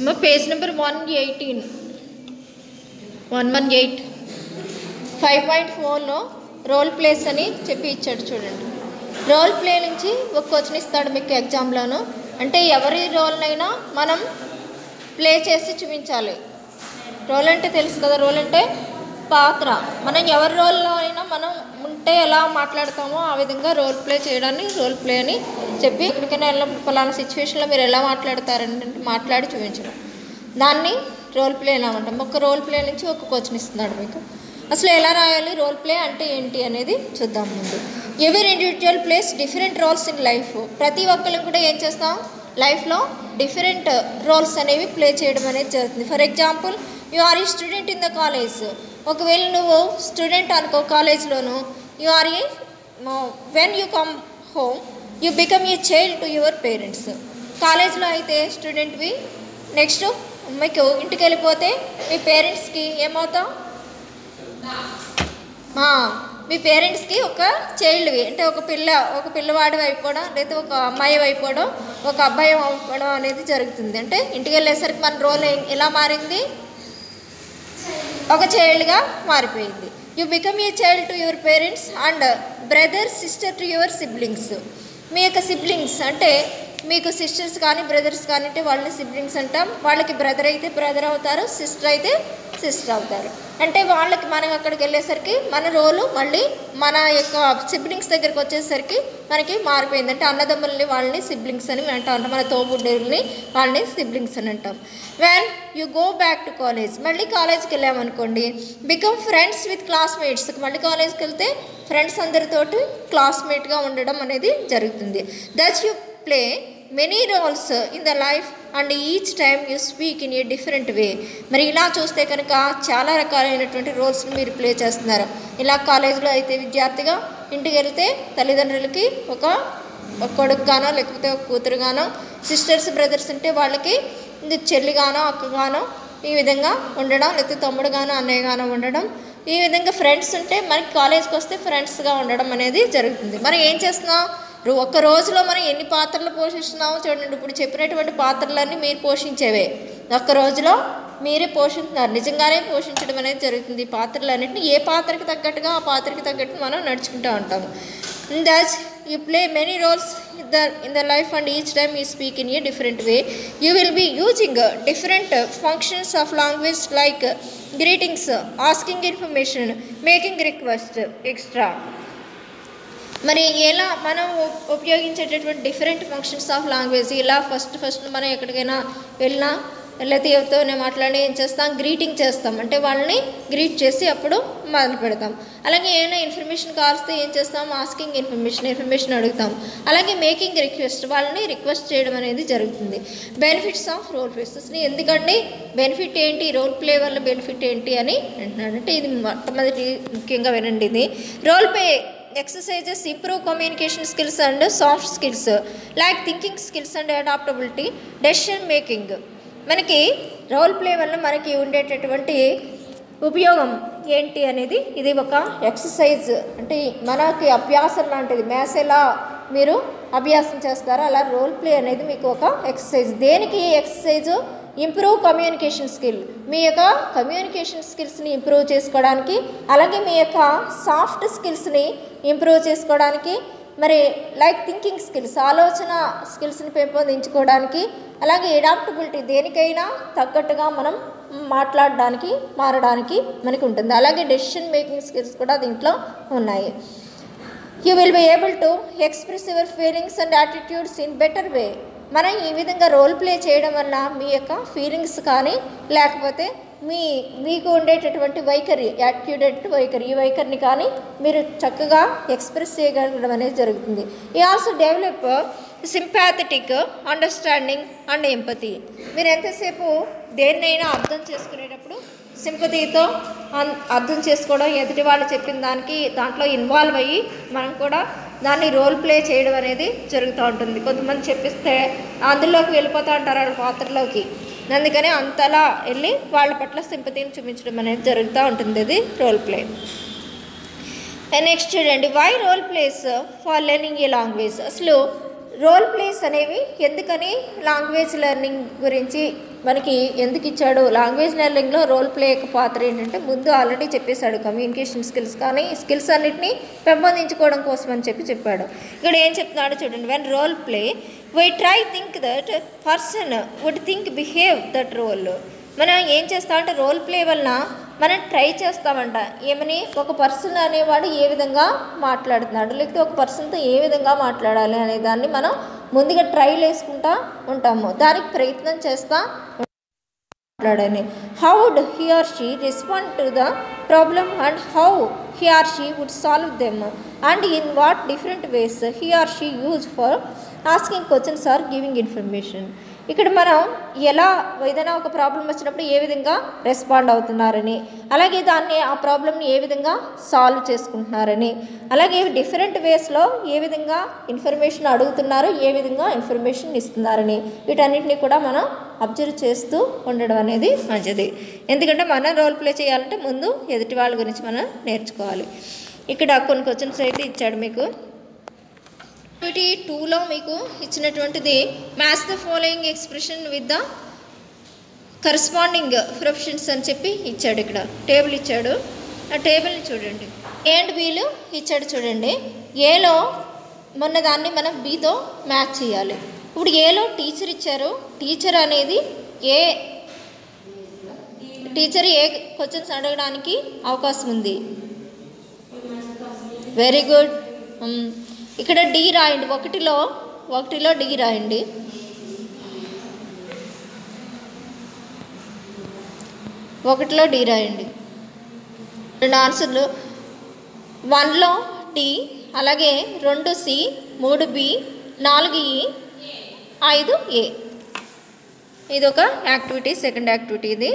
అమ్మ page number one eighteen one one eight five point ఫోర్లో role plays అని చెప్పి ఇచ్చాడు చూడండి రోల్ ప్లే నుంచి ఒక క్వశ్చన్ ఇస్తాడు మీకు ఎగ్జామ్లోను అంటే ఎవరి రోల్నైనా మనం ప్లే చేసి చూపించాలి రోల్ అంటే తెలుసు కదా రోల్ అంటే పాత్ర మనం ఎవరి రోల్లో అయినా మనం ఉంటే ఎలా మాట్లాడతామో ఆ విధంగా రోల్ ప్లే చేయడాన్ని రోల్ ప్లే అని చెప్పి ఎక్కడికైనా వెళ్ళినప్పుడు పలానా సిచ్యువేషన్లో మీరు ఎలా మాట్లాడతారంటే మాట్లాడి చూపించడం దాన్ని రోల్ ప్లే ఎలా అంటాం ఒక రోల్ ప్లే నుంచి ఒక క్వశ్చన్ ఇస్తున్నాడు మీకు అసలు ఎలా రాయాలి రోల్ ప్లే అంటే ఏంటి అనేది చూద్దాం ముందు ఎవరి individual plays different roles in life ప్రతి ఒక్కరు కూడా ఏం చేస్తాం లైఫ్లో డిఫరెంట్ రోల్స్ అనేవి ప్లే చేయడం అనేది జరుగుతుంది for example you are a student in the college ఒకవేళ నువ్వు స్టూడెంట్ అనుకో కాలేజ్లోను you are a when you come home you become a child to your parents కాలేజ్లో అయితే స్టూడెంట్వి నెక్స్ట్ మీకు ఇంటికి వెళ్ళిపోతే మీ పేరెంట్స్కి ఏమవుతాం ఆ, మీ పేరెంట్స్కి ఒక చైల్డ్వి అంటే ఒక పిల్ల ఒక పిల్లవాడి అయిపోవడం లేదా ఒక అమ్మాయి అయిపోవడం ఒక అబ్బాయి అయిపోవడం అనేది జరుగుతుంది అంటే ఇంటికి వెళ్ళేసరికి మన రోల్ ఏ- ఎలా మారింది ఒక చైల్డ్గా మారిపోయింది you become a child to your parents and brother sister to your siblings మీ యొక్క సిబ్లింగ్స్ అంటే మీకు సిస్టర్స్ కానీ బ్రదర్స్ కానీ అంటే వాళ్ళని సిబ్లింగ్స్ అంటాం వాళ్ళకి బ్రదర్ అయితే బ్రదర్ అవుతారు సిస్టర్ అయితే సిస్టర్ అవుతారు అంటే వాళ్ళకి మనం అక్కడికి వెళ్ళేసరికి మన రోలు మళ్ళీ మన యొక్క సిబ్లింగ్స్ దగ్గరికి వచ్చేసరికి మనకి మారిపోయింది అంటే అన్నదమ్ముల్ని వాళ్ళని సిబ్లింగ్స్ అని అంటాం అంటే మన తోబుడ్డేళ్ళని వాళ్ళని సిబ్లింగ్స్ అని అంటాం when you go back to college మళ్ళీ కాలేజ్కి వెళ్ళామనుకోండి బికమ్ ఫ్రెండ్స్ విత్ క్లాస్మేట్స్ మళ్ళీ కాలేజ్కి వెళ్తే ఫ్రెండ్స్ అందరితోటి క్లాస్మేట్గా ఉండడం అనేది జరుగుతుంది that's you play many roles in the life and each time you speak in a different way మరి ఇలా చూస్తే కనుక చాలా రకాలైనటువంటి రోల్స్ని మీరు ప్లే చేస్తున్నారు ఇలా కాలేజీలో అయితే విద్యార్థిగా ఇంటికి వెళ్తే తల్లిదండ్రులకి ఒక ఒక కొడుకుగానో లేకపోతే ఒక కూతురుగానో సిస్టర్స్ బ్రదర్స్ ఉంటే వాళ్ళకి ఇది చెల్లిగానో అక్కగానో ఈ విధంగా ఉండడం లేకపోతే తమ్ముడుగానో అన్నయ్యగానో ఉండడం ఈ విధంగా ఫ్రెండ్స్ ఉంటే మనకి కాలేజ్కి వస్తే ఫ్రెండ్స్గా ఉండడం అనేది జరుగుతుంది మరి ఏం చేస్తున్నాం రో- ఒక రోజులో మనం ఎన్ని పాత్రలు పోషిస్తున్నామో చూడండి ఇప్పుడు చెప్పినటువంటి పాత్రలన్నీ మీరు పోషించేవే ఒక్క రోజులో మీరే పోషిస్తున్నారు నిజంగానే పోషించడం అనేది జరుగుతుంది ఈ పాత్రలన్నింటినీ ఏ పాత్రకి తగ్గట్టుగా ఆ పాత్రకి తగ్గట్టు మనం నడుచుకుంటూ ఉంటాము thus you play many roles in the in the life and each time you speak in a different way you will be using different functions of language like greetings asking information making request extra మరి ఎలా మనం ఉ- ఉపయోగించేటటువంటి different functions of language ఇలా first first మనం ఎక్కడికైనా వెళ్ళినా లేకపోతే ఎవరితోనే మాట్లాడి ఏం చేస్తాం గ్రీటింగ్ చేస్తాం అంటే వాళ్ళని గ్రీట్ చేసి అప్పుడు మొదలు పెడతాం అలాగే ఏమైనా ఇన్ఫర్మేషన్ కావాల్స్తే ఏం చేస్తాం ఆస్కింగ్ ఇన్ఫర్మేషన్ ఇన్ఫర్మేషన్ అడుగుతాం అలాగే మేకింగ్ రిక్వెస్ట్ వాళ్ళని రిక్వెస్ట్ చేయడం అనేది జరుగుతుంది బెనిఫిట్స్ ఆఫ్ రోల్ ప్లేస్ అసలు ఎందుకండి బెనిఫిట్ ఏంటి రోల్ ప్లే వల్ల బెనిఫిట్ ఏంటి అని అంటున్నాడు అంటే ఇది మొట్టమొదటి ముఖ్యంగా వినండి ఇది role play exercises improve communication skills and soft skills like thinking skills and adaptability decision making మనకి రోల్ ప్లే వల్ల మనకి ఉండేటటువంటి ఉపయోగం ఏంటి అనేది ఇది ఒక ఎక్సర్సైజ్ అంటే మనకి అభ్యాసం లాంటిది మ్యాథ్స్ ఎలా మీరు అభ్యాసం చేస్తారో అలా రోల్ ప్లే అనేది మీకు ఒక ఎక్సర్సైజ్ దేనికి ఎక్సర్సైజ్ ఇంప్రూవ్ కమ్యూనికేషన్ స్కిల్ మీ యొక్క కమ్యూనికేషన్ స్కిల్స్ని ఇంప్రూవ్ చేసుకోవడానికి అలాగే మీ యొక్క సాఫ్ట్ స్కిల్స్ని ఇంప్రూవ్ చేసుకోవడానికి మరి లైక్ థింకింగ్ స్కిల్స్ ఆలోచన స్కిల్స్ని పెంపొందించుకోవడానికి అలాగే ఎడాప్టబిలిటీ దేనికైనా తగ్గట్టుగా మనం మాట్లాడడానికి మారడానికి మనకి ఉంటుంది అలాగే డెసిషన్ మేకింగ్ స్కిల్స్ కూడా దీంట్లో ఉన్నాయి you will be able to express your feelings and attitudes in better way మనం ఈ విధంగా రోల్ ప్లే చేయడం వల్ల మీ యొక్క ఫీలింగ్స్ కానీ లేకపోతే మీ మీకు ఉండేటటువంటి వైఖరి యాటిట్యూడెడ్ వైఖరి ఈ వైఖరిని కానీ మీరు చక్కగా ఎక్స్ప్రెస్ చేయగలగడం అనేది జరుగుతుంది ఈ also develop sympathetic understanding and empathy మీరు ఎంతసేపు దేన్నైనా అర్థం చేసుకునేటప్పుడు సింపతితో అన్- అర్థం చేసుకోవడం ఎదుటి వాళ్ళు చెప్పిన దానికి దాంట్లో ఇన్వాల్వ్ అయ్యి మనం కూడా దాన్ని రోల్ ప్లే చేయడం అనేది జరుగుతూ ఉంటుంది కొంతమంది చెప్పిస్తే అందులోకి వెళ్ళిపోతూ ఉంటారు వాళ్ళ పాత్రలోకి అందుకని అంతలా వెళ్ళి వాళ్ళ పట్ల సింపతిని చూపించడం అనేది జరుగుతూ ఉంటుంది ఇది రోల్ ప్లే నెక్స్ట్ చూడండి why role plays for learning a language అసలు రోల్ ప్లేస్ అనేవి ఎందుకని లాంగ్వేజ్ లెర్నింగ్ గురించి మనకి ఎందుకు ఇచ్చాడు లాంగ్వేజ్ లెర్నింగ్లో రోల్ ప్లే యొక్క పాత్ర ఏంటంటే ముందు ఆల్రెడీ చెప్పేశాడు కమ్యూనికేషన్ స్కిల్స్ కానీ ఈ స్కిల్స్ అన్నిటిని పెంపొందించుకోవడం కోసం అని చెప్పి చెప్పాడు ఇక్కడ ఏం చెప్తున్నాడో చూడండి when role play we try think that person would think behave that role మనం ఏం చేస్తామంటే రోల్ ప్లే వలన మనం ట్రై చేస్తామంట ఏమని ఒక పర్సన్ అనేవాడు ఏ విధంగా మాట్లాడుతున్నాడు లేకపోతే ఒక పర్సన్తో ఏ విధంగా మాట్లాడాలి అనే దాన్ని మనం ముందుగా ట్రైల్ వేసుకుంటా ఉంటాము దానికి ప్రయత్నం చేస్తా మాట్లాడని how would he or she respond to the problem and how he or she would solve them and in what different ways he or she use for asking questions or giving information ఇక్కడ మనం ఎలా ఏదైనా ఒక problem వచ్చినప్పుడు ఏ విధంగా respond అవుతున్నారని అలాగే దాన్ని ఆ ప్రాబ్లమ్ని ఏ విధంగా సాల్వ్ చేసుకుంటున్నారని అలాగే డిఫరెంట్ వేస్లో ఏ విధంగా ఇన్ఫర్మేషన్ అడుగుతున్నారు ఏ విధంగా ఇన్ఫర్మేషన్ ఇస్తున్నారని వీటన్నిటిని కూడా మనం అబ్జర్వ్ చేస్తూ ఉండడం అనేది మంచిది ఎందుకంటే మనం రోల్ ప్లే చేయాలంటే ముందు ఎదుటి వాళ్ళ గురించి మనం నేర్చుకోవాలి ఇక్కడ కొన్ని క్వశ్చన్స్ అయితే ఇచ్చాడు మీకు యాక్టివిటీ టూలో మీకు ఇచ్చినటువంటిది match the following expression with the corresponding professions అని చెప్పి ఇచ్చాడు ఇక్కడ టేబుల్ ఇచ్చాడు ఆ టేబుల్ని చూడండి ఏ అండ్ బీలు ఇచ్చాడు చూడండి ఏలో మొన్న దాన్ని మనం బీతో మ్యాచ్ చేయాలి ఇప్పుడు ఏలో టీచర్ ఇచ్చారు టీచర్ అనేది ఏ టీచర్ ఏ క్వశ్చన్స్ అడగడానికి అవకాశం ఉంది వెరీ గుడ్ ఇక్కడ డి రాయండి ఒకటిలో ఒకటిలో డి రాయండి ఒకటిలో డి రాయండి రెండు ఆన్సర్లు వన్లో డి అలాగే రెండు సి మూడు బి నాలుగు ఈ ఐదు ఏ ఇది ఒక యాక్టివిటీ సెకండ్ యాక్టివిటీ ఇది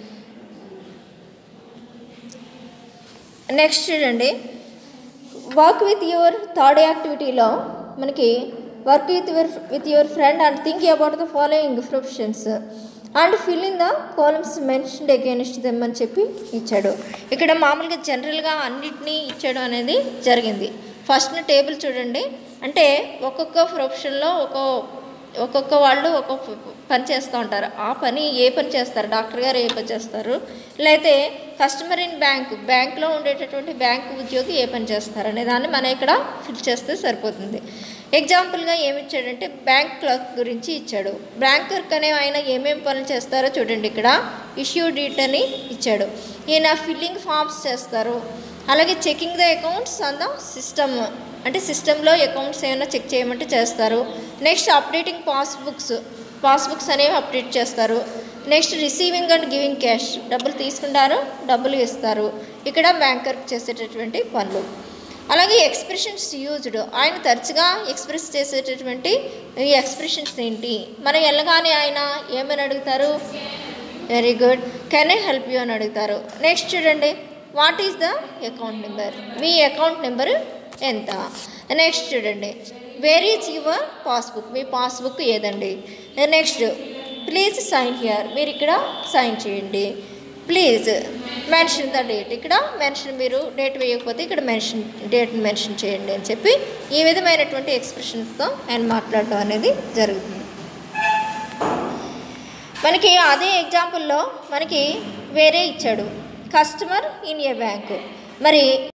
నెక్స్ట్ చూడండి వర్క్ విత్ యువర్ థర్డ్ యాక్టివిటీలో మనకి work with your with your friend and think about the following professions and fill in the columns mentioned against them అని చెప్పి ఇచ్చాడు ఇక్కడ మామూలుగా జనరల్గా అన్నిటినీ ఇచ్చాడు అనేది జరిగింది ఫస్ట్ టేబుల్ చూడండి అంటే ఒక్కొక్క ప్రొఫెషన్లో ఒక ఒక్కొక్క వాళ్ళు ఒక్కొక్క పని చేస్తూ ఉంటారు ఆ పని ఏ పని చేస్తారు డాక్టర్ గారు ఏ పని చేస్తారు లేకపోతే కస్టమర్ ఇన్ బ్యాంక్ బ్యాంక్లో ఉండేటటువంటి బ్యాంక్ ఉద్యోగి ఏ పని చేస్తారు అనే దాన్ని మనం ఇక్కడ ఫిల్ చేస్తే సరిపోతుంది ఎగ్జాంపుల్గా ఏమి ఇచ్చాడంటే బ్యాంక్ క్లర్క్ గురించి ఇచ్చాడు బ్యాంక్ క్లర్క్ అనే ఆయన ఏమేమి పనులు చేస్తారో చూడండి ఇక్కడ ఇష్యూ డీట్ అని ఇచ్చాడు ఈయన ఫిల్లింగ్ ఫామ్స్ చేస్తారు అలాగే checking the accounts on the system అంటే సిస్టంలో అకౌంట్స్ ఏమైనా చెక్ చేయమంటే చేస్తారు నెక్స్ట్ అప్డేటింగ్ పాస్బుక్స్ పాస్బుక్స్ అనేవి అప్డేట్ చేస్తారు next receiving and giving cash డబ్బులు తీసుకుంటారు డబ్బులు ఇస్తారు ఇక్కడ బ్యాంకర్ చేసేటటువంటి పనులు అలాగే ఎక్స్ప్రెషన్స్ యూజ్డ్ ఆయన తరచుగా ఎక్స్ప్రెస్ చేసేటటువంటి ఈ ఎక్స్ప్రెషన్స్ ఏంటి మనం వెళ్ళగానే ఆయన ఏమని అడుగుతారు very good can I help you అని అడుగుతారు నెక్స్ట్ చూడండి what is the account number మీ అకౌంట్ నెంబర్ ఎంత నెక్స్ట్ చూడంండి వేర్ ఈజ్ యువర్ పాస్బుక్ మీ పాస్బుక్ ఏదండి నెక్స్ట్ ప్లీజ్ సైన్ హియర్ మీరు ఇక్కడ సైన్ చేయండి ప్లీజ్ మెన్షన్ ద డేట్ ఇక్కడ మెన్షన్ మీరు డేట్ వేయకపోతే ఇక్కడ మెన్షన్ డేట్ మెన్షన్ చేయండి అని చెప్పి ఈ విధమైనటువంటి ఎక్స్ప్రెషన్స్తో ఆయన మాట్లాడడం అనేది జరుగుతుంది మనకి అదే ఎగ్జాంపుల్లో మనకి వేరే ఇచ్చాడు కస్టమర్ ఇన్ ఏ బ్యాంకు మరి